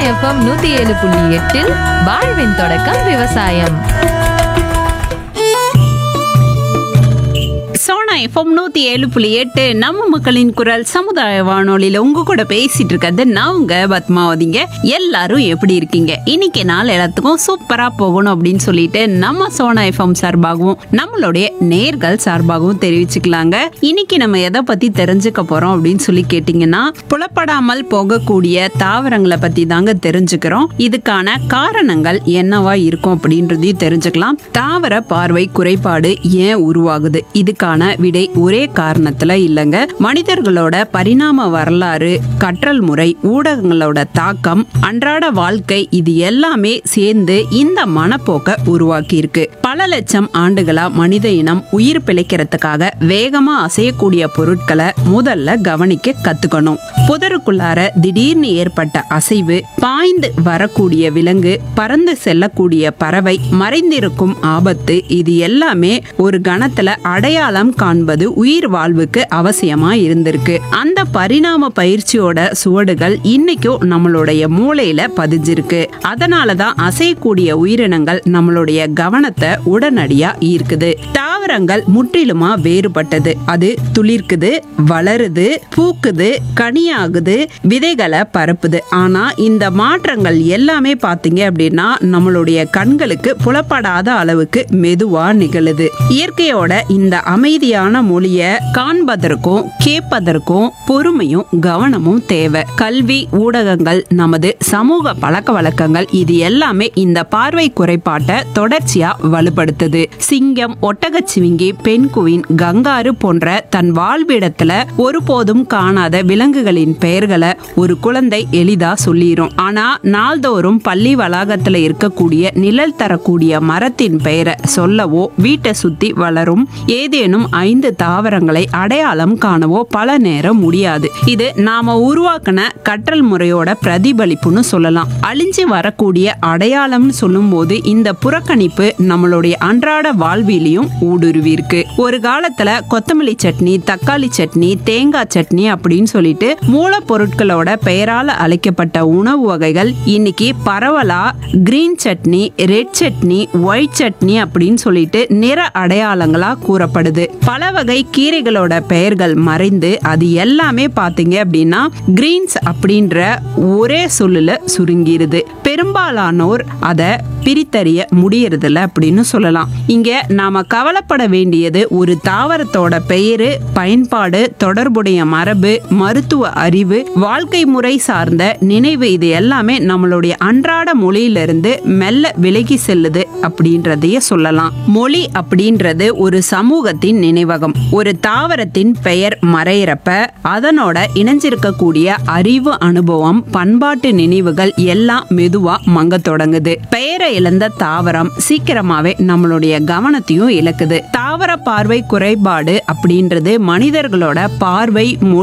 FM நூத்தி ஏழு புள்ளி எட்டில் வாழ்வின் தொடக்கம் விவசாயம் சோனா எஃப்எம் நூத்தி ஏழு புள்ளி எட்டு நம்ம மக்களின் குரல் சமுதாய வானொலியில உங்க கூட பேசிட்டு இருக்கிறது நான் உங்க பத்மாவதிங்க எல்லாரும் எப்படி இருக்கீங்க இன்னைக்கு நாள் எல்லாத்துக்கும் சூப்பரா போகணும் அப்படின்னு சொல்லிட்டு நம்ம சோனா எஃப்எம் சார்பாகவும் நம்மளுடைய நேர்கள் சார்பாகவும் தெரிவிச்சுக்கலாங்க இன்னைக்கு நம்ம எதை பத்தி தெரிஞ்சுக்க போறோம் அப்படின்னு சொல்லி கேட்டீங்கன்னா புலப்படாமல் போகக்கூடிய தாவரங்களை பத்தி தாங்க தெரிஞ்சுக்கிறோம் இதுக்கான காரணங்கள் என்னவா இருக்கும் அப்படின்றதையும் தெரிஞ்சுக்கலாம் தாவர பார்வை குறைபாடு ஏன் உருவாகுது இதுக்கான விடை ஒரே காரணத்துல இல்லைங்க மனிதர்களோட பரிணாம வரலாறு கற்றல் முறை ஊடகங்களோட தாக்கம் அன்றாட வாழ்க்கை இது எல்லாமே சேர்ந்து இந்த மனப்போக்க உருவாக்கி இருக்கு பல லட்சம் ஆண்டுகளா மனித இனம் உயிர் பிழைக்கிறதுக்காக வேகமா அசையக்கூடிய பொருட்களை முதல்ல கவனிக்க கத்துக்கணும் புதருக்குள்ளார திடீர்னு ஏற்பட்ட அசைவு பாய்ந்து வரக்கூடிய விலங்கு பறந்து செல்லக்கூடிய பறவை மறைந்திருக்கும் ஆபத்து இது எல்லாமே ஒரு கணத்துல அடையாளம் காண்பது உயிர் வாழ்வுக்கு அவசியமா இருந்திருக்கு அந்த பரிணாம பயிற்சியோட சுவடுகள் இன்னைக்கும் நம்மளுடைய மூளையில பதிஞ்சிருக்கு அதனாலதான் அசையக்கூடிய உயிரினங்கள் நம்மளுடைய கவனத்தை உடனடியா ஈர்க்குது தாவரங்கள் முற்றிலுமா வேறுபட்டது அது துளிர்க்குது வளருது பூக்குது கனியாகுது விதைகளை பரப்புது ஆனா இந்த மாற்றங்கள் எல்லாமே பாத்தீங்க அப்படின்னா நம்மளுடைய கண்களுக்கு புலப்படாத அளவுக்கு மெதுவா நிகழுது இயற்கையோட இந்த அமைதியான மொழிய காண்பதற்கும் கேட்பதற்கும் பொறுமையும் கவனமும் தேவை கல்வி ஊடகங்கள் நமது சமூக பழக்க வழக்கங்கள் இது எல்லாமே இந்த பார்வை குறைபாட்டை தொடர்ச்சியா வலுப்படுத்துது சிங்கம் ஒட்டகச்சிவிங்கி பெண்குயின் கங்காரு போன்ற தன் வாழ்விடத்துல ஒருபோதும் காணாத விலங்குகளின் பெயர்களை ஒரு குழந்தை எளிதா சொல்லிரும் ஆனா நாள்தோறும் பள்ளி வளாகத்துல இருக்கக்கூடிய நிழல் தரக்கூடிய மரத்தின் பெயரை சொல்லவோ வீட்டை சுத்தி வளரும் ஏதேனும் ஐந்து தாவரங்களை அடையாளம் காணவோ பல நேரம் முடியாது இது நாம உருவாக்கின கற்றல் முறையோட பிரதிபலிப்புன்னு சொல்லலாம் அழிஞ்சு வரக்கூடிய அடையாளம்னு சொல்லும்போது இந்த புறக்கணிப்பு நம்மளுடைய அன்றாட வாழ்விலையும் ஊடுருவி இருக்கு ஒரு காலத்துல கொத்தமல்லி சட்னி தக்காளி சட்னி தேங்காய் சட்னி அப்படின்னு சொல்லிட்டு மூலப்பொருட்களோட பெயரால அழைக்கப்பட்ட உணவு வகைகள் இன்னைக்கு பரவலா green chutney red chutney white chutney அப்படின்னு சொல்லிட்டு நிற அடையாளங்களா கூறப்படுது பல வகை கீரைகளோட பெயர்கள் மறைந்து அது எல்லாமே பாத்தீங்க அப்படின்னா கிரீன்ஸ் அப்படின்ற ஒரே சொல்லுல சுருங்கிருது பெரும்பாலானோர் அதை பிரித்தறிய முடியறதில்ல அப்படின்னு சொல்லலாம் இங்க நாம கவலைப்பட வேண்டியது ஒரு தாவரத்தோட பெயரு பயன்பாடு தொடர்புடைய மரபு மருத்துவ அறிவு வாழ்க்கை முறை சார்ந்த நினைவு இது எல்லாமே நம்மளுடைய அன்றாட மொழியிலிருந்து மெல்ல விலகி செல்லுது அப்படின்றதையே சொல்லலாம் மொழி அப்படின்றது ஒரு சமூகத்தின் நினைவகம் ஒரு தாவரத்தின் பெயர் மறையிறப்ப அதனோட இணைஞ்சிருக்கக்கூடிய அறிவு அனுபவம் பண்பாட்டு நினைவுகள் எல்லாம் மெதுவா மங்க தொடங்குது பெயரை இழந்த தாவரம் சீக்கிரமாவே நம்மளுடைய கவனத்தையும் இழக்குது தாவர பார்வை குறைபாடு அப்படின்றது மனிதர்களோட பார்வை மொழி